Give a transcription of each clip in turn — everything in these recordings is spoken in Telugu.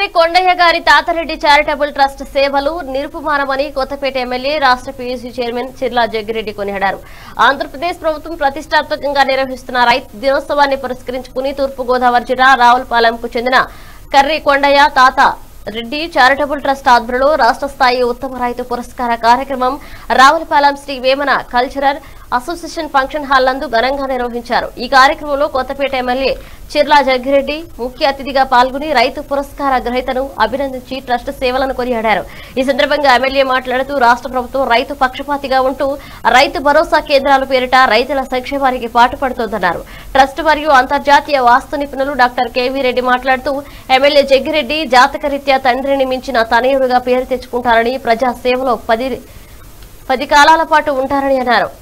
కొండయ్య గారి తాతారెడ్డి చారిటబుల్ ట్రస్ట్ సేవలు నిరుపమానమని కొత్తపేట ఎమ్మెల్యే రాష్ట్ర పీయూసీ చైర్మన్ చిర్లా జగ్గిరెడ్డి కొనియాడారు ఆంధ్రప్రదేశ్ ప్రభుత్వం ప్రతిష్టాత్మకంగా నిర్వహిస్తున్న రైతు దినోత్సవాన్ని పురస్కరించుకుని తూర్పు గోదావరి జిల్లా రావులపాలెంకు చెందిన కర్రి కొండయ్య తాత రెడ్డి చారిటబుల్ ట్రస్ట్ ఆధ్వర్యంలో రాష్ట్ర స్థాయి ఉత్తమ రైతు పురస్కార కార్యక్రమం Ravulapalem Shri Vemana cultural association function hall నందు ఘనంగా నిర్వహించారు ఈ కార్యక్రమంలో కొత్తపేట ఎమ్మెల్యే చిర్లా జగ్గిరెడ్డి ముఖ్య అతిథిగా పాల్గొని రైతు పురస్కార గ్రహీతను అభినందించి ట్రస్ట్ సేవలను కొనియాడారు ఈ సందర్భంగా ఎమ్మెల్యే మాట్లాడుతూ రాష్ట్ర ప్రభుత్వం రైతు పక్షపాతిగా ఉంటూ రైతు భరోసా కేంద్రాల పేరిట రైతుల సంక్షేమానికి పాటుపడుతోందన్నారు ట్రస్ట్ మరియు అంతర్జాతీయ వాస్తు నిపుణులు డాక్టర్ కేవీ రెడ్డి మాట్లాడుతూ ఎమ్మెల్యే జగ్గిరెడ్డి జాతకరీత్యా తండ్రిని మించిన తనయుడుగా పేరు తెచ్చుకుంటారని ప్రజా సేవలో పది పది కాలాల పాటు ఉంటారని అన్నారు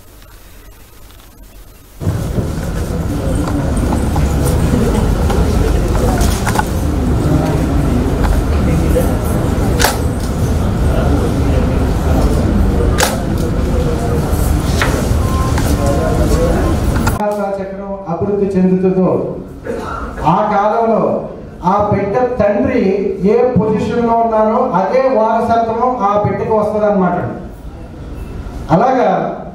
భారత చక్రం అభివృద్ధి చెందుతుందో ఆ కాలంలో ఆ బిడ్డ తండ్రి ఏ పొజిషన్లో ఉన్నారో అదే వారసత్వం ఆ బిడ్డకి వస్తుంది అనమాట అలాగా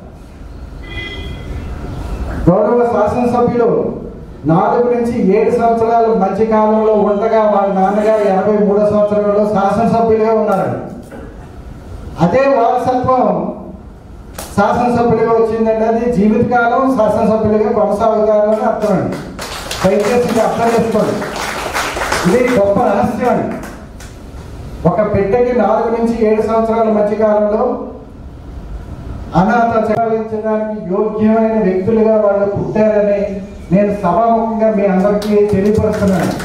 గౌరవ శాసనసభ్యులు నాలుగు నుంచి ఏడు సంవత్సరాలు మధ్య కాలంలో ఉండగా వాళ్ళ నాన్నగారు ఎనభై మూడో సంవత్సరంలో శాసనసభ్యులుగా ఉన్నారండి అదే వారసత్వం శాసనసభ్యులుగా వచ్చిందంటే అది జీవితకాలం శాసనసభ్యులుగా కొనసాగుతారని అర్థం అండి దయచేసి ఇది అర్థం చేసుకోండి ఇది గొప్ప రహస్యం అండి ఒక బిడ్డకి నాలుగు నుంచి ఏడు సంవత్సరాల మధ్య కాలంలో అనాథ చలాయించడానికి యోగ్యమైన వ్యక్తులుగా వాళ్ళు పుట్టారని నేను సభాముఖంగా మీ అందరికీ తెలియపరుస్తున్నాను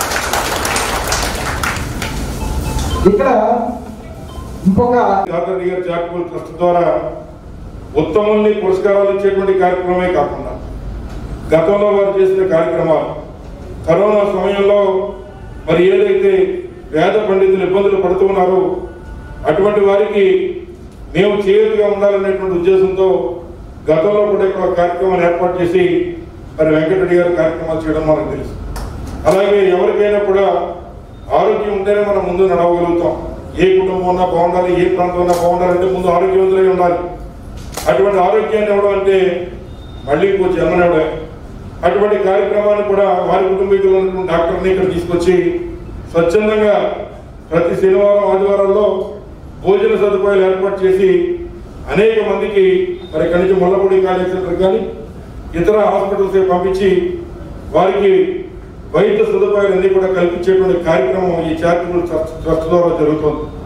ఇక్కడ ఇంకొక దాదాపు గారి చారిటబుల్ ట్రస్ట్ ద్వారా ఉత్తముల్ని పురస్కారాలు ఇచ్చేటువంటి కార్యక్రమమే కాకుండా గతంలో వారు చేసిన కార్యక్రమాలు కరోనా సమయంలో మరి ఏదైతే వేద పండితులు ఇబ్బందులు పడుతున్నారో అటువంటి వారికి మేము చేయులుగా ఉండాలనేటువంటి ఉద్దేశంతో గతంలో కూడా ఇక్కడ ఒక కార్యక్రమాన్ని ఏర్పాటు చేసి మరి వెంకటరెడ్డి గారు కార్యక్రమాలు చేయడం మనకు తెలుసు అలాగే ఎవరికైనా కూడా ఆరోగ్యం ఉంటేనే మనం ముందు నడవగలుగుతాం ఏ కుటుంబం ఉన్నా బాగుండాలి ఏ ప్రాంతం ఉన్నా బాగుండాలంటే ముందు ఆరోగ్యవంతులై ఉండాలి అటువంటి ఆరోగ్యాన్ని ఇవ్వడం అంటే మళ్ళీ ఇంకో జన్మనివ్వడమే అటువంటి కార్యక్రమాన్ని కూడా వారి కుటుంబీకులు ఉన్నటువంటి డాక్టర్ని ఇక్కడ తీసుకొచ్చి స్వచ్ఛందంగా ప్రతి శనివారం ఆదివారాల్లో భోజన సదుపాయాలు ఏర్పాటు చేసి అనేక మందికి మరి ఇక్కడి నుంచి ముల్లపూడి కాలేజ్ సెంటర్ కానీ ఇతర హాస్పిటల్స్ పంపించి వారికి వైద్య సదుపాయాలన్నీ కూడా కల్పించేటువంటి కార్యక్రమం ఈ చారిటబుల్ ట్రస్ట్ ట్రస్ట్ ద్వారా జరుగుతుంది